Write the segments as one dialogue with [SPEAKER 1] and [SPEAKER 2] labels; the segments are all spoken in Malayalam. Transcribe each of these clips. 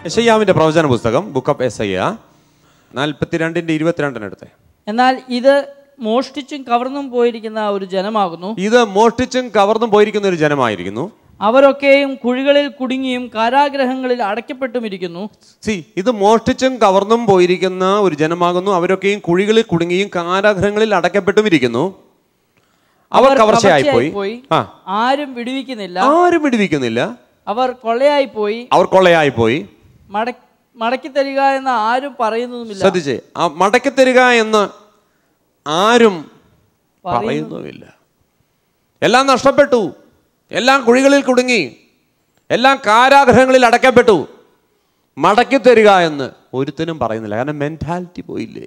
[SPEAKER 1] യശയ്യാവിന്റെ പ്രവചന പുസ്തകം ബുക്ക് ഓഫ് എസയ്യ നാൽപ്പത്തിരണ്ടിന്റെ ഇരുപത്തിരണ്ടിനടുത്ത്
[SPEAKER 2] എന്നാൽ ഇത് മോഷ്ടിച്ചും കവർന്നും പോയിരിക്കുന്ന ഒരു ജനമാകുന്നു
[SPEAKER 1] ഇത് മോഷ്ടിച്ചും കവർന്നും പോയിരിക്കുന്ന ഒരു ജനമായിരിക്കുന്നു
[SPEAKER 2] അവരൊക്കെയും കുഴികളിൽ കുടുങ്ങിയും കാരാഗ്രഹങ്ങളിൽ അടയ്ക്കപ്പെട്ടും ഇരിക്കുന്നു
[SPEAKER 1] സി ഇത് മോഷ്ടിച്ചും കവർന്നും പോയിരിക്കുന്ന ഒരു ജനമാകുന്നു അവരൊക്കെയും കുഴികളിൽ കുടുങ്ങിയും കാരാഗ്രഹങ്ങളിൽ അടക്കപ്പെട്ടും ഇരിക്കുന്നു അവർ കവർച്ചയായി പോയി
[SPEAKER 2] പോയി
[SPEAKER 1] ആ
[SPEAKER 2] ആരും വിടുവിക്കുന്നില്ല
[SPEAKER 1] ആരും വിടുവിക്കുന്നില്ല
[SPEAKER 2] അവർ കൊള്ളയായി പോയി
[SPEAKER 1] അവർ കൊള്ളയായി പോയി
[SPEAKER 2] മടക്കി മടക്കി തരിക എന്ന് ആരും പറയുന്നതുമില്ല
[SPEAKER 1] ശ്രദ്ധിച്ചേ ആ മടക്കി തരിക എന്ന് ആരും പറയുന്നുമില്ല എല്ലാം നഷ്ടപ്പെട്ടു എല്ലാം കുഴികളിൽ കുടുങ്ങി എല്ലാം കാരാഗ്രഹങ്ങളിൽ അടക്കപ്പെട്ടു മടക്കി തരിക എന്ന് ഒരുത്തനും പറയുന്നില്ല കാരണം മെന്റാലിറ്റി പോയില്ലേ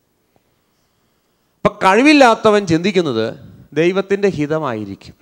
[SPEAKER 1] അപ്പൊ കഴിവില്ലാത്തവൻ ചിന്തിക്കുന്നത് ദൈവത്തിന്റെ ഹിതമായിരിക്കും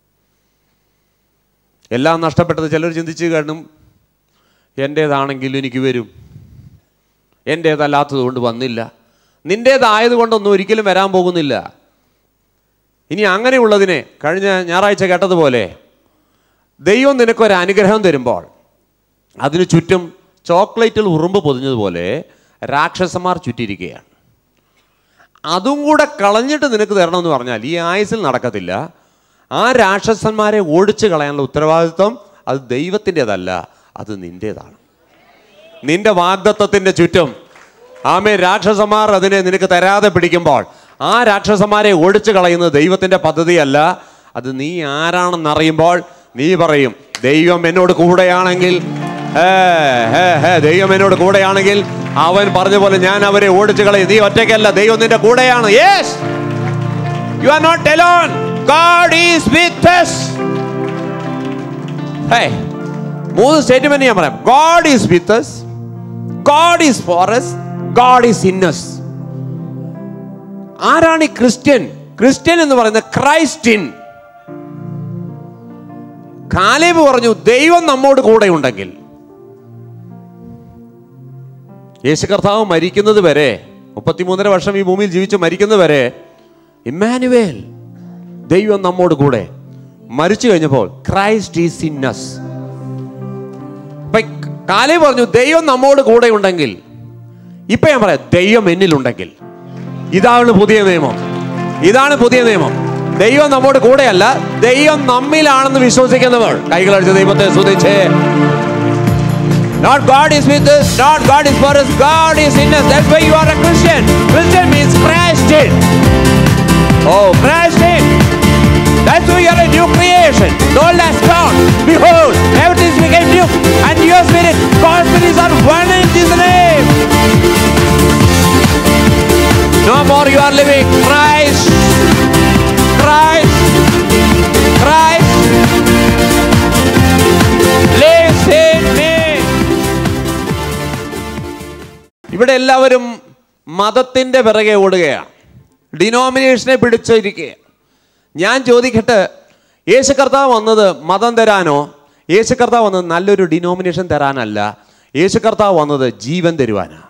[SPEAKER 1] എല്ലാം നഷ്ടപ്പെട്ടത് ചിലർ ചിന്തിച്ച് കാണും എൻ്റേതാണെങ്കിലും എനിക്ക് വരും എൻ്റേതല്ലാത്തത് കൊണ്ട് വന്നില്ല നിൻ്റേതായതുകൊണ്ടൊന്നും ഒരിക്കലും വരാൻ പോകുന്നില്ല ഇനി അങ്ങനെയുള്ളതിനെ കഴിഞ്ഞ ഞായറാഴ്ച കേട്ടതുപോലെ ദൈവം നിനക്കൊരു അനുഗ്രഹം തരുമ്പോൾ അതിനു ചുറ്റും ചോക്ലേറ്റിൽ ഉറുമ്പ് പൊതിഞ്ഞതുപോലെ രാക്ഷസന്മാർ ചുറ്റിയിരിക്കുകയാണ് അതും കൂടെ കളഞ്ഞിട്ട് നിനക്ക് തരണമെന്ന് പറഞ്ഞാൽ ഈ ആയുസിൽ നടക്കത്തില്ല ആ രാക്ഷസന്മാരെ ഓടിച്ചു കളയാനുള്ള ഉത്തരവാദിത്വം അത് ദൈവത്തിൻ്റെതല്ല അത് നിൻ്റേതാണ് നിന്റെ വാഗ്ദത്വത്തിന്റെ ചുറ്റും ആമേ രാക്ഷസന്മാർ അതിനെ നിനക്ക് തരാതെ പിടിക്കുമ്പോൾ ആ രാക്ഷസന്മാരെ ഓടിച്ചു കളയുന്നത് ദൈവത്തിന്റെ പദ്ധതിയല്ല അത് നീ ആരാണെന്ന് അറിയുമ്പോൾ നീ പറയും ദൈവം എന്നോട് കൂടെയാണെങ്കിൽ ഹേ, ഹേ, ഹേ, ദൈവം എന്നോട് കൂടെയാണെങ്കിൽ അവൻ പറഞ്ഞ പോലെ ഞാൻ അവരെ ഓടിച്ചു കളയും നീ ഒറ്റയ്ക്കല്ല ദൈവം നിന്റെ കൂടെയാണ് yes you are not alone God is with us hey മൂന്ന് സ്റ്റേറ്റ്മെന്റ് ഞാൻ പറയാം God is with us God is for us God is in us ആരാണ് ഈ ക്രിസ്ത്യൻ ക്രിസ്ത്യൻ എന്ന് പറയുന്നത് ക്രൈസ്റ്റിൻ കാലേബ് പറഞ്ഞു ദൈവം നമ്മോട് കൂടെ ഉണ്ടെങ്കിൽ യേശു കർത്താവ് മരിക്കുന്നത് വരെ മുപ്പത്തിമൂന്നര വർഷം ഈ ഭൂമിയിൽ ജീവിച്ച് മരിക്കുന്നത് വരെ ഇമ്മാനുവേൽ ദൈവം നമ്മോട് കൂടെ മരിച്ചു കഴിഞ്ഞപ്പോൾ ക്രൈസ്റ്റ് ഈസ് ഇൻ us കാലേ പറഞ്ഞു ദൈവം നമ്മോട് കൂടെ ഉണ്ടെങ്കിൽ ഇപ്പൊ ഞാൻ പറയാം ദൈവം എന്നിലുണ്ടെങ്കിൽ ഇതാണ് പുതിയ നിയമം ഇതാണ് പുതിയ നിയമം ദൈവം നമ്മോട് കൂടെയല്ല ദൈവം നമ്മിലാണെന്ന് വിശ്വസിക്കുന്നവർ കൈകളടിച്ച് ദൈവത്തെ സ്തുതിച്ചേ Not God is with us, not God is for us, God is in us. That's why you are a Christian. Christian means Christ in. Oh, Christ in. That's why you are a new creation. The old has gone. Behold, everything is became new. And your spirit, God's spirits are one in His name. No more you are living Christ. Christ. Christ. Lives in me. ഇവിടെ എല്ലാവരും മതത്തിന്റെ പിറകെ ഓടുകയാണ് ഡിനോമിനേഷനെ പിടിച്ചിരിക്കുകയാണ് ഞാൻ ചോദിക്കട്ടെ യേശു കർത്താവ് വന്നത് മതം തരാനോ യേശു കർത്താവ് വന്നത് നല്ലൊരു ഡിനോമിനേഷൻ തരാനല്ല യേശു കർത്താവ് വന്നത് ജീവൻ തരുവാനാ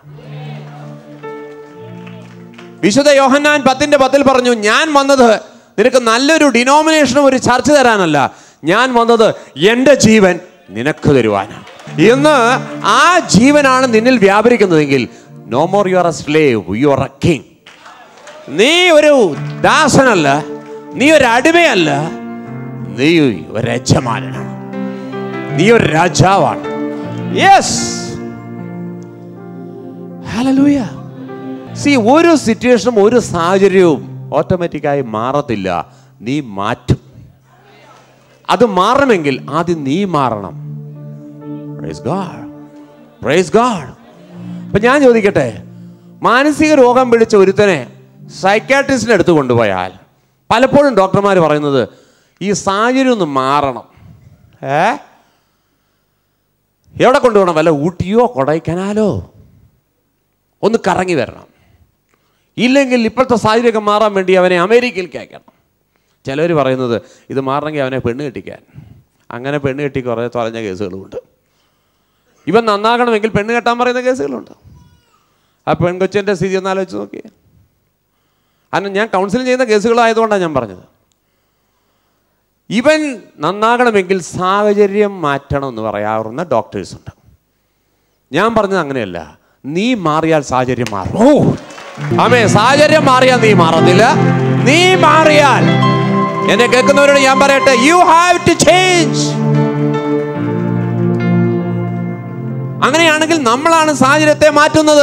[SPEAKER 1] വിശുദ്ധ യോഹന്നാൻ പത്തിന്റെ പത്തിൽ പറഞ്ഞു ഞാൻ വന്നത് നിനക്ക് നല്ലൊരു ഡിനോമിനേഷനും ഒരു ചർച്ച തരാനല്ല ഞാൻ വന്നത് എൻ്റെ ജീവൻ നിനക്ക് തരുവാനാണ് ഇന്ന് ആ ജീവനാണ് നിന്നിൽ വ്യാപരിക്കുന്നതെങ്കിൽ no more you are a slave you are a king നീ ഒരു ദാസനല്ല നീ ഒരു അടിമയല്ല നീ ഒരു യജമാനാണ് നീ ഒരു രാജാവാണ് യെസ് ഹല്ലേലൂയ സി ഒരു സിറ്റുവേഷനും ഒരു സാഹചര്യവും ഓട്ടോമാറ്റിക്കായി മാറത്തില്ല നീ മാറ്റും അത് മാറണമെങ്കിൽ ആദ്യം നീ മാറണം പ്രൈസ് ഗാഡ് പ്രൈസ് ഗാഡ് അപ്പൊ ഞാൻ ചോദിക്കട്ടെ മാനസിക രോഗം പിടിച്ച ഒരുത്തനെ സൈക്കാട്രിസ്റ്റിന്റെ അടുത്ത് കൊണ്ടുപോയാൽ പലപ്പോഴും ഡോക്ടർമാർ പറയുന്നത് ഈ സാഹചര്യം ഒന്ന് മാറണം ഏ എവിടെ കൊണ്ടുപോകണം വല്ല ഊട്ടിയോ കൊടൈക്കനാലോ ഒന്ന് കറങ്ങി വരണം ഇല്ലെങ്കിൽ ഇപ്പോഴത്തെ സാഹചര്യമൊക്കെ മാറാൻ വേണ്ടി അവനെ അമേരിക്കയിലേക്ക് അയക്കണം ചിലർ പറയുന്നത് ഇത് മാറണമെങ്കിൽ അവനെ പെണ്ണ് കെട്ടിക്കാൻ അങ്ങനെ പെണ്ണ് കെട്ടി കുറേ തൊലഞ്ഞ കേസുകളുമുണ്ട് ഇവൻ നന്നാകണമെങ്കിൽ പെണ്ണ് കെട്ടാൻ പറയുന്ന കേസുകളുണ്ട് ആ പെൺകൊച്ചിൻ്റെ സ്ഥിതി ഒന്ന് ആലോചിച്ച് നോക്കിയേ കാരണം ഞാൻ കൗൺസിലിംഗ് ചെയ്യുന്ന കേസുകളായതുകൊണ്ടാണ് ഞാൻ പറഞ്ഞത് ഇവൻ നന്നാകണമെങ്കിൽ സാഹചര്യം മാറ്റണം എന്ന് പറയാറുന്ന ഡോക്ടേഴ്സ് ഉണ്ട് ഞാൻ പറഞ്ഞത് അങ്ങനെയല്ല നീ മാറിയാൽ സാഹചര്യം മാറും ഓ ആമേ സാഹചര്യം മാറിയാൽ നീ മാറത്തില്ല നീ മാറിയാൽ എന്നെ കേൾക്കുന്നവരോട് ഞാൻ പറയട്ടെ യു ഹാവ് ടു ചേഞ്ച് അങ്ങനെയാണെങ്കിൽ നമ്മളാണ് സാഹചര്യത്തെ മാറ്റുന്നത്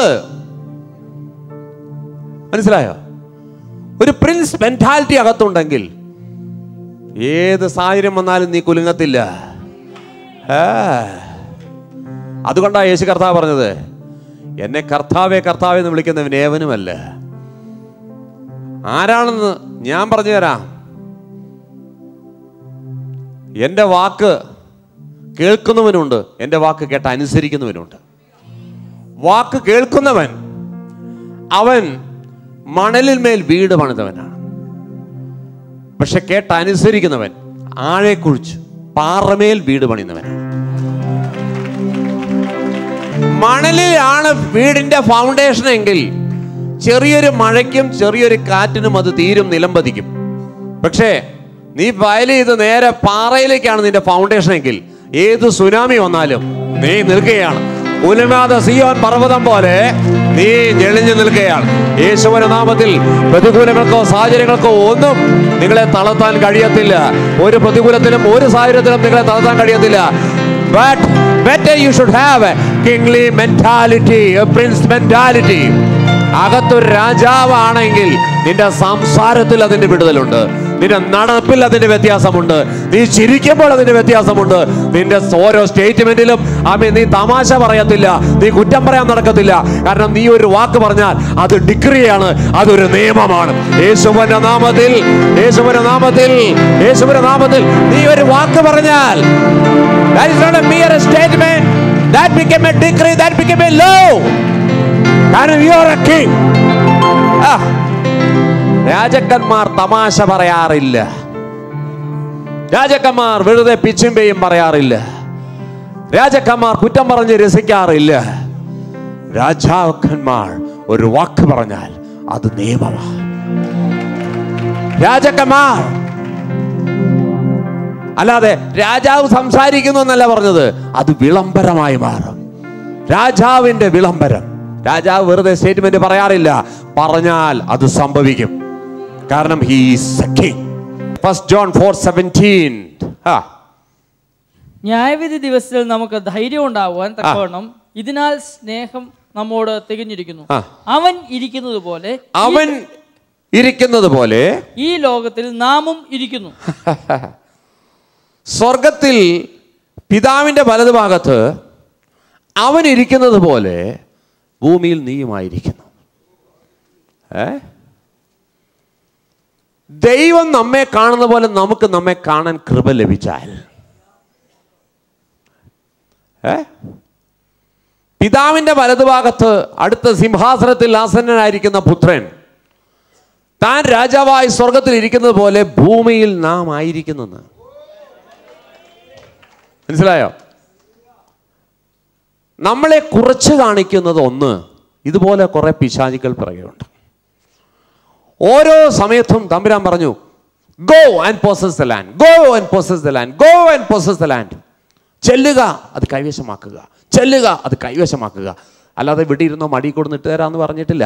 [SPEAKER 1] മനസ്സിലായോ ഒരു പ്രിൻസ് മെന്റാലിറ്റി അകത്തുണ്ടെങ്കിൽ ഏത് സാഹചര്യം വന്നാലും നീ കുലുങ്ങത്തില്ല ആ. അതുകൊണ്ടാ യേശു കർത്താവ് പറഞ്ഞത് എന്നെ കർത്താവെ കർത്താവെ എന്ന് വിളിക്കുന്നവൻ ഏവനുമല്ല ആരാണെന്ന് ഞാൻ പറഞ്ഞു തരാം എൻ്റെ വാക്ക് കേൾക്കുന്നവനുണ്ട് എൻ്റെ വാക്ക് കേട്ട് അനുസരിക്കുന്നവനുണ്ട് വാക്ക് കേൾക്കുന്നവൻ അവൻ മണലിൽ മേൽ വീട് പണിതവനാണ് പക്ഷെ കേട്ട് അനുസരിക്കുന്നവൻ ആഴെ കുഴിച്ച് പാറമേൽ വീട് പണിയുന്നവനാണ് മണലിലാണ് വീടിന്റെ ഫൗണ്ടേഷൻ എങ്കിൽ ചെറിയൊരു മഴയ്ക്കും ചെറിയൊരു കാറ്റിനും അത് തീരും നിലംപതിക്കും പക്ഷേ നീ വയൽ ചെയ്ത് നേരെ പാറയിലേക്കാണ് നിന്റെ ഫൗണ്ടേഷൻ എങ്കിൽ ഏത് സുനാമി വന്നാലും നീ നിൽക്കുകയാണ് ഉലമാത സിയോൻ പർവ്വതം പോലെ നീ ഞെളിഞ്ഞു നിൽക്കുകയാണ് യേശുവിന്റെ നാമത്തിൽ പ്രതികൂലങ്ങൾക്കോ സാഹചര്യങ്ങൾക്കോ ഒന്നും നിങ്ങളെ തളർത്താൻ കഴിയത്തില്ല ഒരു പ്രതികൂലത്തിലും ഒരു സാഹചര്യത്തിലും നിങ്ങളെ തളർത്താൻ കഴിയത്തില്ല But better you should have a kingly mentality, a prince mentality. അകത്തൊരു രാജാവാണെങ്കിൽ നിന്റെ സംസാരത്തിൽ അതിന്റെ വിടുതലുണ്ട് നിന്റെ നടപ്പിൽ അതിന്റെ വ്യത്യാസമുണ്ട് നീ ചിരിക്കുമ്പോൾ അതിന്റെ വ്യത്യാസമുണ്ട് നിന്റെ ഓരോ സ്റ്റേറ്റ്മെന്റിലും ആമേ നീ തമാശ പറയത്തില്ല നീ കുറ്റം പറയാൻ നടക്കത്തില്ല കാരണം നീ ഒരു വാക്ക് പറഞ്ഞാൽ അത് ഡിഗ്രിയാണ് അതൊരു നിയമമാണ് യേശുവിന്റെ നാമത്തിൽ യേശുവിന്റെ നാമത്തിൽ യേശുവിന്റെ നാമത്തിൽ നീ ഒരു വാക്ക് പറഞ്ഞാൽ That is not a mere statement. That became a decree. That became a law. കാരണം you are a king. ആ, രാജക്കന്മാർ തമാശ പറയാറില്ല രാജക്കന്മാർ വെറുതെ പിച്ചുമ്പയും പറയാറില്ല രാജക്കന്മാർ കുറ്റം പറഞ്ഞ് രസിക്കാറില്ല രാജാക്കന്മാർ ഒരു വാക്ക് പറഞ്ഞാൽ അത് നിയമമാണ് രാജക്കന്മാർ അല്ലാതെ രാജാവ് സംസാരിക്കുന്നു എന്നല്ല പറഞ്ഞത് അത് വിളംബരമായി മാറും രാജാവിന്റെ വിളംബരം രാജാവ് വെറുതെ സ്റ്റേറ്റ്മെന്റ് പറയാറില്ല പറഞ്ഞാൽ അത് സംഭവിക്കും കാരണം he's first John four seventeen
[SPEAKER 2] ന്യായവിധി ദിവസത്തിൽ നമുക്ക് ധൈര്യം ഉണ്ടാകുവാൻ തക്കവണ്ണം ഇതിനാൽ സ്നേഹം നമ്മോട് തികഞ്ഞിരിക്കുന്നു
[SPEAKER 1] ആ.
[SPEAKER 2] അവൻ ഇരിക്കുന്നത് പോലെ
[SPEAKER 1] അവൻ ഇരിക്കുന്നത് പോലെ
[SPEAKER 2] ഈ ലോകത്തിൽ നാമും ഇരിക്കുന്നു
[SPEAKER 1] സ്വർഗത്തിൽ പിതാവിന്റെ വലതുഭാഗത്ത് അവൻ ഇരിക്കുന്നത് പോലെ ഭൂമിയിൽ നീയുമായിരിക്കുന്നു ഏ ദൈവം നമ്മെ കാണുന്ന പോലെ നമുക്ക് നമ്മെ കാണാൻ കൃപ ലഭിച്ചാൽ ഏ പിതാവിന്റെ വലതുഭാഗത്ത് അടുത്ത സിംഹാസനത്തിൽ ആസന്നനായിരിക്കുന്ന പുത്രൻ താൻ രാജാവായി സ്വർഗത്തിൽ ഇരിക്കുന്നത് പോലെ ഭൂമിയിൽ നാം ആയിരിക്കുന്നെന്ന് മനസ്സിലായോ നമ്മളെ കുറച്ച് കാണിക്കുന്നത് ഒന്ന് ഇതുപോലെ കുറെ പിശാചികൾ പിറകെയുണ്ട് ഓരോ സമയത്തും തമ്പുരാൻ പറഞ്ഞു go and possess the land go and possess the land go and possess the land ചെല്ലുക അത് കൈവശമാക്കുക ചെല്ലുക അത് കൈവശമാക്കുക അല്ലാതെ ഇവിടെ ഇരുന്നോ മടി കൊടുന്നിട്ട് തരാന്ന് പറഞ്ഞിട്ടില്ല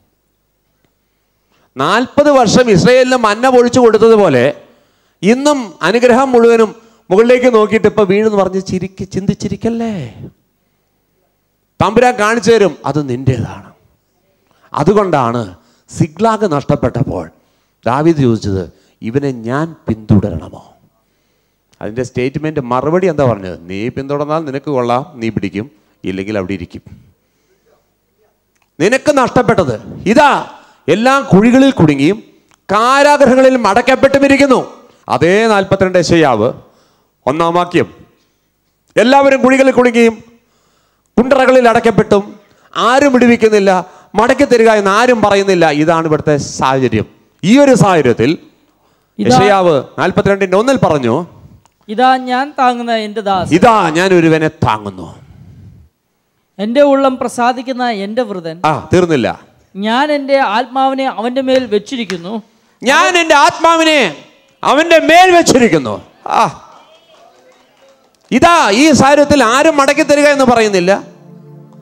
[SPEAKER 1] നാൽപ്പത് വർഷം ഇസ്രയേലിന് മന്ന പൊഴിച്ചു കൊടുത്തതുപോലെ ഇന്നും അനുഗ്രഹം മുഴുവനും മുകളിലേക്ക് നോക്കിയിട്ട് ഇപ്പൊ വീണെന്ന് പറഞ്ഞ് ചിരിക്ക് ചിന്തിച്ചിരിക്കല്ലേ തമ്പുരാൻ കാണിച്ചു തരും അത് നിന്റേതാണ് അതുകൊണ്ടാണ് സിഗ്ലാഗ് നഷ്ടപ്പെട്ടപ്പോൾ ദാവീദ് ചോദിച്ചത് ഇവനെ ഞാൻ പിന്തുടരണമോ അതിൻ്റെ സ്റ്റേറ്റ്മെന്റ് മറുപടി എന്താ പറഞ്ഞത് നീ പിന്തുടർന്നാൽ നിനക്ക് കൊള്ളാം നീ പിടിക്കും ഇല്ലെങ്കിൽ അവിടെ ഇരിക്കും നിനക്ക് നഷ്ടപ്പെട്ടത് ഇതാ എല്ലാ കുഴികളിൽ കുടുങ്ങിയും കാരാഗ്രഹങ്ങളിൽ മടക്കപ്പെട്ടും ഇരിക്കുന്നു അതേ നാൽപ്പത്തിരണ്ട് ശയ്യാവ് ഒന്നാം വാക്യം എല്ലാവരും കുഴികളിൽ കുടുങ്ങിയും കുണ്ടറകളിൽ അടയ്ക്കപ്പെട്ടും ആരും വിടുവിക്കുന്നില്ല മടക്കി തരിക എന്ന് ആരും പറയുന്നില്ല ഇതാണ് ഇവിടുത്തെ സാഹചര്യം ഈ ഒരു സാഹചര്യത്തിൽ
[SPEAKER 2] ഇതാ-
[SPEAKER 1] യശയാവ് നാൽപ്പത്തിരണ്ടിന്റെ ഒന്നിൽ പറഞ്ഞു
[SPEAKER 2] ഇതാ ഞാൻ താങ്ങുന്ന എൻ്റെ ദാസ്
[SPEAKER 1] ഇതാ ഞാൻ ഒരുവനെ താങ്ങുന്നു
[SPEAKER 2] എൻ്റെ ഉള്ളം പ്രസാദിക്കുന്ന എൻ്റെ വൃതൻ
[SPEAKER 1] ആ തീർന്നില്ല
[SPEAKER 2] ഞാൻ എൻ്റെ ആത്മാവിനെ അവൻ്റെ മേൽ വെച്ചിരിക്കുന്നു
[SPEAKER 1] ഞാൻ എൻ്റെ ആത്മാവിനെ അവന്റെ മേൽ വെച്ചിരിക്കുന്നു ആ ഇതാ ഈ സാഹചര്യത്തിൽ ആരും മടക്കി തരിക എന്ന് പറയുന്നില്ല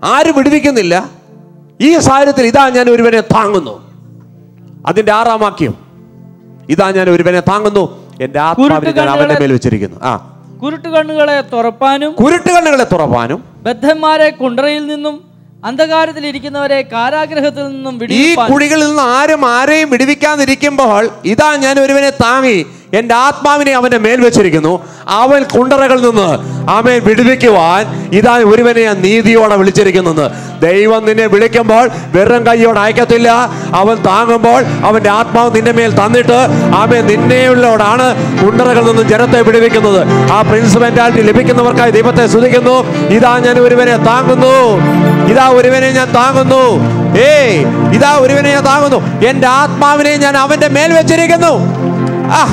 [SPEAKER 1] ആരും വിടുവിക്കുന്നില്ല ഈ സാഹചര്യത്തിൽ ഇതാ ഞാൻ ഒരുവനെ താങ്ങുന്നു അതിന്റെ ആറാം വാക്യം ഇതാ ഞാൻ ഒരുവനെ താങ്ങുന്നു എന്റെ ആത്മാവിനെ ഞാൻ അവന്റെ മേൽ വെച്ചിരിക്കുന്നു ആ
[SPEAKER 2] കുരുട്ടുകണ്ണുകളെ തുറപ്പാനും
[SPEAKER 1] കുരുട്ടുകണ്ണുകളെ തുറപ്പാനും
[SPEAKER 2] ബദ്ധന്മാരെ കുണ്ടറയിൽ നിന്നും അന്ധകാരത്തിൽ ഇരിക്കുന്നവരെ കാരാഗ്രഹത്തിൽ നിന്നും
[SPEAKER 1] ഈ
[SPEAKER 2] വിടിവിപ്പാൻ
[SPEAKER 1] കുഴികളിൽ നിന്ന് ആരും ആരെയും വിടുവിക്കാതിരിക്കുമ്പോൾ ഇതാ ഞാൻ ഒരുവനെ താങ്ങി എന്റെ ആത്മാവിനെ അവന്റെ മേൽ വെച്ചിരിക്കുന്നു അവൻ കുണ്ടറകളിൽ നിന്ന് അവൻ വിടുവിക്കുവാൻ ഇതാ ഒരുവനെ ഞാൻ നീതിയോടെ വിളിച്ചിരിക്കുന്നത് ദൈവം നിന്നെ വിളിക്കുമ്പോൾ വെറും കൈയോടെ അയക്കത്തില്ല അവൻ താങ്ങുമ്പോൾ അവന്റെ ആത്മാവ് നിന്റെ മേൽ തന്നിട്ട് അവൻ നിന്നെയുള്ളോടാണ് കുണ്ടറകളിൽ നിന്ന് ജനത്തെ വിടുവിക്കുന്നത് ആ പ്രിൻസിപ്പൻറ്റാലിറ്റി ലഭിക്കുന്നവർക്കായി ദൈവത്തെ സ്തുതിക്കുന്നു ഇതാ ഞാൻ ഒരുവനെ താങ്ങുന്നു ഇതാ ഒരുവനെ ഞാൻ താങ്ങുന്നു ഏയ് ഇതാ ഒരുവനെ ഞാൻ താങ്ങുന്നു എന്റെ ആത്മാവിനെ ഞാൻ അവന്റെ മേൽ വെച്ചിരിക്കുന്നു ആ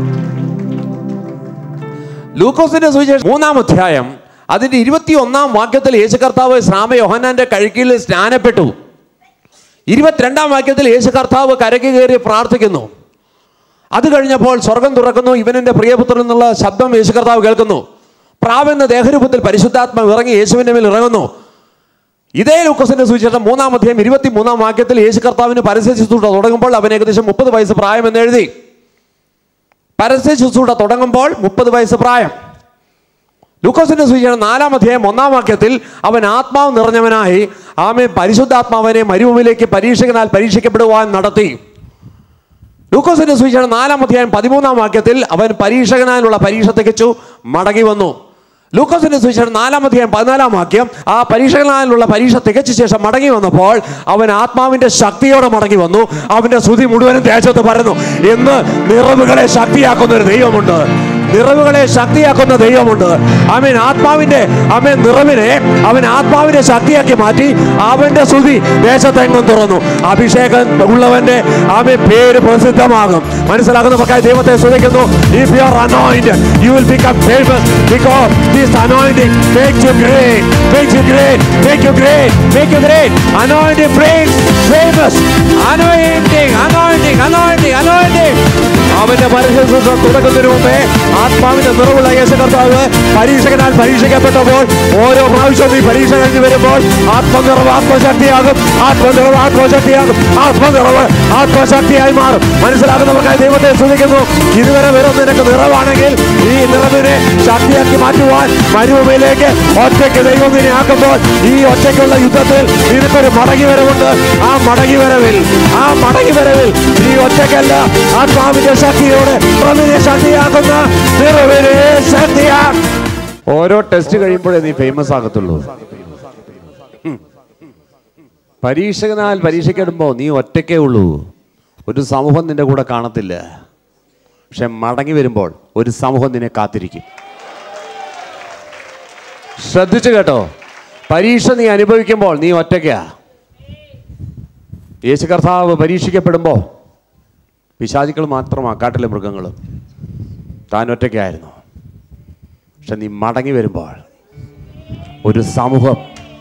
[SPEAKER 1] ലൂക്കോസിന്റെ സുവിശേഷം മൂന്നാം അധ്യായം അതിന്റെ ഇരുപത്തി ഒന്നാം വാക്യത്തിൽ യേശു കർത്താവ് ശ്രാമ യോഹന്നാന്റെ കഴുക്കിൽ സ്നാനപ്പെട്ടു ഇരുപത്തിരണ്ടാം വാക്യത്തിൽ യേശു കർത്താവ് കരയ്ക്ക് കയറി പ്രാർത്ഥിക്കുന്നു അത് കഴിഞ്ഞപ്പോൾ സ്വർഗം തുറക്കുന്നു ഇവനെന്റെ പ്രിയപുത്രൻ എന്നുള്ള ശബ്ദം യേശു കർത്താവ് കേൾക്കുന്നു പ്രാവെന്ന ദേഹരൂപത്തിൽ പരിശുദ്ധാത്മാവ് ഇറങ്ങി യേശുവിന്റെ മേൽ ഇറങ്ങുന്നു ഇതേ ലൂക്കോസിന്റെ സുവിശേഷം മൂന്നാം അധ്യായം ഇരുപത്തി മൂന്നാം വാക്യത്തിൽ യേശു കർത്താവിന് പരസ്യ ശുശ്രൂഷ തുടങ്ങുമ്പോൾ അവൻ ഏകദേശം മുപ്പത് വയസ്സ് പ്രായമെന്ന് എഴുതി പരസ്യ ശുശ്രൂഷ തുടങ്ങുമ്പോൾ മുപ്പത് വയസ്സ് പ്രായം ലൂക്കോസിന്റെ സുവിശേഷം നാലാം അധ്യായം ഒന്നാം വാക്യത്തിൽ അവൻ ആത്മാവ് നിറഞ്ഞവനായി ആമെ പരിശുദ്ധാത്മാവിനെ മരുഭൂമിയിലേക്ക് പരീക്ഷകനാൽ പരീക്ഷിക്കപ്പെടുവാൻ നടത്തി ലൂക്കോസിന്റെ സുവിശേഷം നാലാം അധ്യായം പതിമൂന്നാം വാക്യത്തിൽ അവൻ പരീക്ഷകനാലുള്ള പരീക്ഷ തികച്ചു മടങ്ങി വന്നു ലൂക്കോസിന്റെ സുവിശേഷം നാലാം അധ്യായം പതിനാലാം വാക്യം ആ പരീക്ഷകനാലുള്ള പരീക്ഷ തികച്ച ശേഷം മടങ്ങി വന്നപ്പോൾ അവൻ ആത്മാവിന്റെ ശക്തിയോടെ മടങ്ങി വന്നു അവന്റെ സ്തുതി മുഴുവനും ദേശത്ത് പരന്നു എന്ന് നിറവുകളെ ശക്തിയാക്കുന്ന ഒരു ദൈവമുണ്ട് നിറവുകളെ ശക്തിയാക്കുന്ന ദൈവമുണ്ട് അവൻ ആത്മാവിന്റെ അവൻ നിറവിനെ അവൻ ആത്മാവിനെ ശക്തിയാക്കി മാറ്റി അവന്റെ സ്തുതി ദേശത്തെങ്ങും തുറന്നു അഭിഷേകം ഉള്ളവന്റെ അവൻ പേര് പ്രസിദ്ധമാകും മനസ്സിലാക്കുന്നവർക്കായി ദൈവത്തെ സ്തുതിക്കുന്നു if you are anointed you will become famous because this anointing makes you great makes you great make you great make you great anointing brings famous anointing anointing anointing anointing അവന്റെ പരിശുദ്ധ തുടക്കത്തിന് മുമ്പേ ആത്മാവിന്റെ നിറവുള്ള യേശു കർത്താവ് പരീക്ഷകനാൽ പരീക്ഷിക്കപ്പെട്ടപ്പോൾ ഓരോ പ്രാവശ്യവും ഈ പരീക്ഷ കഴിഞ്ഞ് വരുമ്പോൾ ആത്മനിറവ് ആത്മശക്തിയാകും ആത്മനിറവ് ആത്മശക്തിയാകും ആത്മനിറവ് ആത്മശക്തിയായി മാറും മനസ്സിലാക്കുന്നവർക്കായി ദൈവത്തെ സ്തുതിക്കുന്നു ഇതുവരെ വെറും നിനക്ക് നിറവാണെങ്കിൽ ഈ നിറവിനെ ശക്തിയാക്കി മാറ്റുവാൻ മരുഭൂമിയിലേക്ക് ഒറ്റയ്ക്ക് ദൈവം നിന്നെ ആക്കുമ്പോൾ ഈ ഒറ്റയ്ക്കുള്ള യുദ്ധത്തിൽ നിനക്കൊരു മടങ്ങി വരവുണ്ട് ആ മടങ്ങി വരവിൽ ആ മടങ്ങി വരവിൽ ഈ ഒറ്റയ്ക്കല്ല ആത്മാവിന്റെ ശക്തിയോടെ പ്രമിനെ ശക്തിയാക്കുന്ന നിറവിനെ ശക്തിയാ ഓരോ ടെസ്റ്റ് കഴിയുമ്പോഴേ നീ ഫേമസ് ആകത്തുള്ളൂ ഉം. പരീക്ഷകനാൽ പരീക്ഷയ്ക്കിടുമ്പോൾ നീ ഒറ്റയ്ക്കേ ഉള്ളൂ ഒരു സമൂഹം നിന്റെ കൂടെ കാണത്തില്ല പക്ഷെ മടങ്ങി വരുമ്പോൾ ഒരു സമൂഹം നിന്നെ കാത്തിരിക്കും ശ്രദ്ധിച്ചു കേട്ടോ പരീക്ഷ നീ അനുഭവിക്കുമ്പോൾ നീ ഒറ്റയ്ക്കാ യേശു കർത്താവ് പരീക്ഷിക്കപ്പെടുമ്പോൾ പിശാചുക്കൾ മാത്രമാ കാട്ടിലെ മൃഗങ്ങളും താൻ ഒറ്റയ്ക്കായിരുന്നു പക്ഷെ നീ മടങ്ങി വരുമ്പോൾ ഒരു സമൂഹം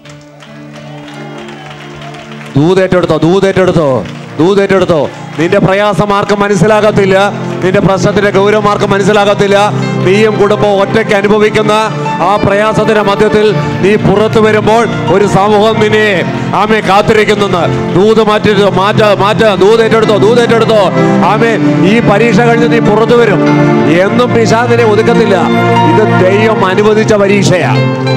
[SPEAKER 1] ദൂതേറ്റെടുത്തോ ദൂതേറ്റെടുത്തോ ദൂതേറ്റെടുത്തോ നിന്റെ പ്രയാസം ആർക്കും മനസ്സിലാകത്തില്ല നിന്റെ പ്രശ്നത്തിന്റെ ഗൗരവം ആർക്കും മനസ്സിലാകത്തില്ല നീയും കുടുംബവും ഒറ്റയ്ക്ക് അനുഭവിക്കുന്ന ആ പ്രയാസത്തിന്റെ മധ്യത്തിൽ നീ പുറത്തു വരുമ്പോൾ ഒരു സമൂഹം നിന്നെ ആമെ കാത്തിരിക്കുന്നെന്ന് ദൂത് മാറ്റി മാറ്റ മാറ്റ ദൂതേറ്റെടുത്തോ ദൂതേറ്റെടുത്തോ ആമേ ഈ പരീക്ഷ കഴിഞ്ഞ് നീ പുറത്തു വരും എന്നും പിശാദിനെ ഒതുക്കത്തില്ല ഇത് ദൈവം അനുവദിച്ച പരീക്ഷയാ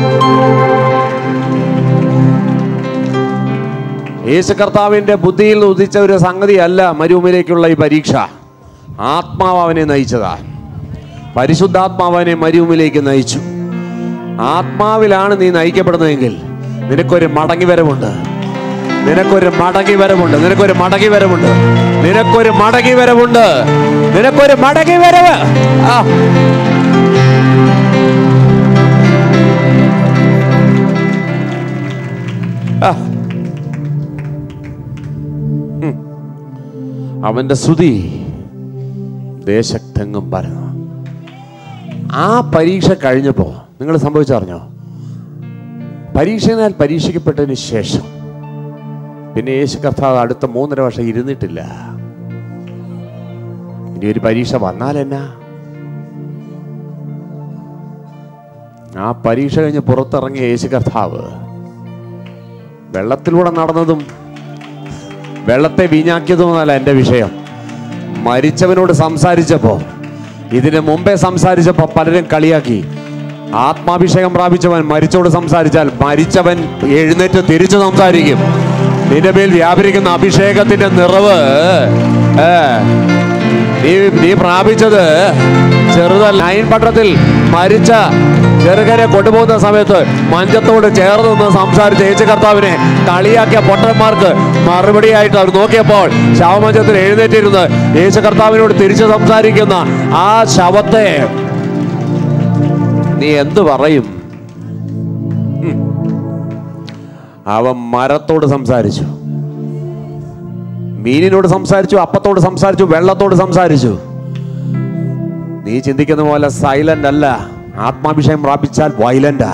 [SPEAKER 1] യേശു കർത്താവിന്റെ ബുദ്ധിയിൽ ഉദിച്ച ഒരു സംഗതിയല്ല മരുഭൂമിയിലേക്കുള്ള ഈ പരീക്ഷ ആത്മാവ് അവനെ നയിച്ചതാ പരിശുദ്ധാത്മാവനെ മരുഭൂമിയിലേക്ക് നയിച്ചു ആത്മാവിലാണ് നീ നയിക്കപ്പെടുന്നതെങ്കിൽ നിനക്കൊരു മടങ്ങി വരവുണ്ട് നിനക്കൊരു മടങ്ങി വരവുണ്ട് നിനക്കൊരു മടങ്ങി വരവുണ്ട് നിനക്കൊരു മടങ്ങി വരവുണ്ട് നിനക്കൊരു മടങ്ങി വരവ് ആ ആ അവന്റെ സ്തുതി ദേശത്തെങ്ങും പരന്നു ആ പരീക്ഷ കഴിഞ്ഞപ്പോൾ നിങ്ങൾ സംഭവിച്ചറിഞ്ഞോ പരീക്ഷനാൽ പരീക്ഷിക്കപ്പെട്ടതിന് ശേഷം പിന്നെ യേശു കർത്താവ് അടുത്ത മൂന്നര വർഷം ഇരുന്നിട്ടില്ല ഇനി ഒരു പരീക്ഷ വന്നാൽ എന്നാ ആ പരീക്ഷ കഴിഞ്ഞ് പുറത്തിറങ്ങിയ യേശു കർത്താവ് വെള്ളത്തിലൂടെ നടന്നതും വെള്ളത്തെ വീഞ്ഞാക്കിയതുമല്ല എൻ്റെ വിഷയം മരിച്ചവനോട് സംസാരിച്ചപ്പോൾ ഇതിന് മുമ്പേ സംസാരിച്ചപ്പോൾ പലരും കളിയാക്കി ആത്മാഭിഷേകം പ്രാപിച്ചവൻ മരിച്ചോട് സംസാരിച്ചാൽ മരിച്ചവൻ എഴുന്നേറ്റ് തിരിച്ചു സംസാരിക്കും നിന്റെ മേൽ വ്യാപരിക്കുന്ന അഭിഷേകത്തിന്റെ നിറവ് ഏ, നീ നീ പ്രാപിച്ചത് ചെറുതല്ല നയൻ പട്ടണത്തിൽ മരിച്ച ചെറുകരെ കൊണ്ടുപോകുന്ന സമയത്ത് മഞ്ചത്തോട് ചേർന്ന് നിന്ന് സംസാരിച്ച യേശു കർത്താവിനെ കളിയാക്കിയ പൊട്ടന്മാർക്ക് മറുപടിയായിട്ട് അവർ നോക്കിയപ്പോൾ ശവമഞ്ചത്തിൽ എഴുന്നേറ്റിരുന്ന് യേശു കർത്താവിനോട് തിരിച്ചു സംസാരിക്കുന്ന ആ ശവത്തെ നീ എന്തു പറയും ഉം. അവൻ മരത്തോട് സംസാരിച്ചു മീനിനോട് സംസാരിച്ചു അപ്പത്തോട് സംസാരിച്ചു വെള്ളത്തോട് സംസാരിച്ചു നീ ചിന്തിക്കുന്ന പോലെ സൈലന്റ് അല്ല ആത്മാഭിഷേകം പ്രാപിച്ചാൽ വയലന്റാ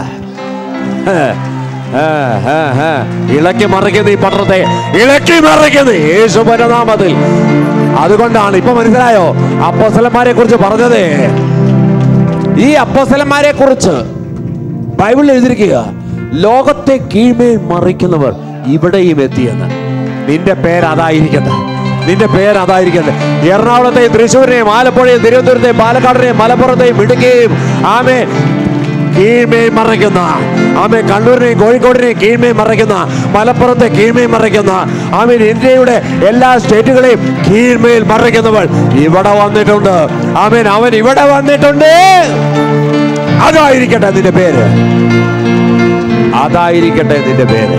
[SPEAKER 1] ഇളക്കി മറിക്കുന്ന ഈ പട്ടണത്തെ ഇളക്കി മറിക്കുന്നത് യേശുപര നാമത്തിൽ അതുകൊണ്ടാണ് ഇപ്പൊ മനസ്സിലായോ അപ്പോസലന്മാരെ കുറിച്ച് പറഞ്ഞത് ഈ അപ്പോസലന്മാരെ കുറിച്ച് ബൈബിളിൽ എഴുതിയിരിക്കുക ലോകത്തെ കീഴ്മേൽ മറിക്കുന്നവർ ഇവിടെയും എത്തിയെന്ന് നിന്റെ പേര് അതായിരിക്കട്ടെ നിന്റെ പേര് അതായിരിക്കട്ടെ എറണാകുളത്തെയും തൃശ്ശൂരിനെയും ആലപ്പുഴയും തിരുവനന്തപുരത്തെയും പാലക്കാടിനെയും മലപ്പുറത്തെയും ഇടുക്കിയെയും ആമേ കീഴ്മേൽ മറയ്ക്കുന്ന ആമേ കണ്ണൂരിനെയും കോഴിക്കോടിനെയും കീഴ്മേൽ മറയ്ക്കുന്ന മലപ്പുറത്തെ കീഴ്മേൽ മറയ്ക്കുന്ന ആമീൻ ഇന്ത്യയുടെ എല്ലാ സ്റ്റേറ്റുകളെയും കീഴ്മേൽ മറയ്ക്കുന്നവൾ ഇവിടെ വന്നിട്ടുണ്ട് ആമീൻ അവൻ ഇവിടെ വന്നിട്ടുണ്ട് അതായിരിക്കട്ടെ നിന്റെ പേര് അതായിരിക്കട്ടെ നിന്റെ പേര്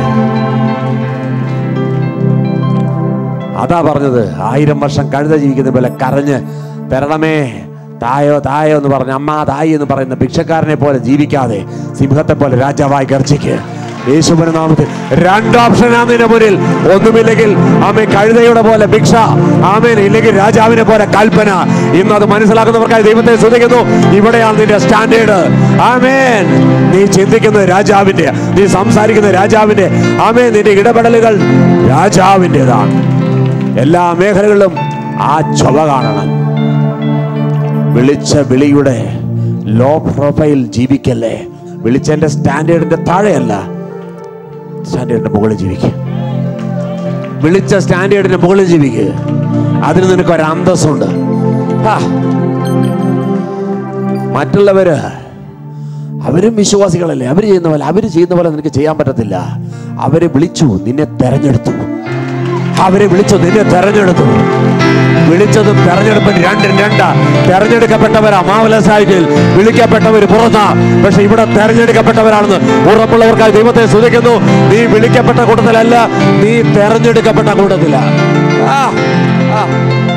[SPEAKER 1] അതാ പറഞ്ഞത് ആയിരം വർഷം കഴുത ജീവിക്കുന്ന പോലെ കരഞ്ഞ് തരണമേ തായോ തായോ എന്ന് പറഞ്ഞ് അമ്മ തായി എന്ന് പറയുന്ന ഭിക്ഷക്കാരനെ പോലെ ജീവിക്കാതെ സിംഹത്തെ പോലെ രാജാവായി ഗർജിക്ക് യേശുവിന്റെ നാമത്തിൽ രണ്ട് ഓപ്ഷനാണ് നിന്റെ മുന്നിൽ ഒന്നുമില്ലെങ്കിൽ ആമേ കഴുതയുടെ പോലെ ഭിക്ഷ ആമേൻ ഇല്ലെങ്കിൽ രാജാവിനെ പോലെ കൽപ്പന ഇന്ന് അത് മനസ്സിലാക്കുന്നവർക്കായി ദൈവത്തെ ശ്രദ്ധിക്കുന്നു ഇവിടെയാണ് നിന്റെ സ്റ്റാൻഡേർഡ് ആമേൻ നീ ചിന്തിക്കുന്നത് രാജാവിന്റെ നീ സംസാരിക്കുന്ന രാജാവിന്റെ ആമേൻ നിന്റെ ഇടപെടലുകൾ രാജാവിൻ്റെതാണ് എല്ലാ മേഖലകളിലും ആ ചൊവ കാണണം വിളിച്ച വിളിയുടെ ലോ പ്രൊഫൈൽ ജീവിക്കല്ലേ വിളിച്ചതിന്റെ സ്റ്റാൻഡേർഡിന്റെ താഴെയല്ല സ്റ്റാൻഡേർഡിന്റെ മുകളിൽ ജീവിക്കുക വിളിച്ച സ്റ്റാൻഡേർഡിന്റെ മുകളിൽ ജീവിക്കുക അതിന് നിനക്ക് ഒരു അന്തസ്സുണ്ട് ആ. മറ്റുള്ളവര് അവരും വിശ്വാസികളല്ലേ അവർ ചെയ്യുന്ന പോലെ അവർ ചെയ്യുന്ന പോലെ നിനക്ക് ചെയ്യാൻ പറ്റത്തില്ല അവരെ വിളിച്ചു നിന്നെ തെരഞ്ഞെടുത്തു അവരെ വിളിച്ചു നിന്നെ തെരഞ്ഞെടുത്തു വിളിച്ചതും തെരഞ്ഞെടുപ്പും രണ്ടും രണ്ടാ തെരഞ്ഞെടുക്കപ്പെട്ടവരാ മാവല സൈറ്റിൽ വിളിക്കപ്പെട്ടവർ പുറത്താ പക്ഷെ ഇവിടെ തെരഞ്ഞെടുക്കപ്പെട്ടവരാണെന്ന് ഉറപ്പുള്ളവർക്കായി ദൈവത്തെ സ്തുതിക്കുന്നു നീ വിളിക്കപ്പെട്ട കൂട്ടത്തിലല്ല നീ തെരഞ്ഞെടുക്കപ്പെട്ട കൂട്ടത്തില ആ ആ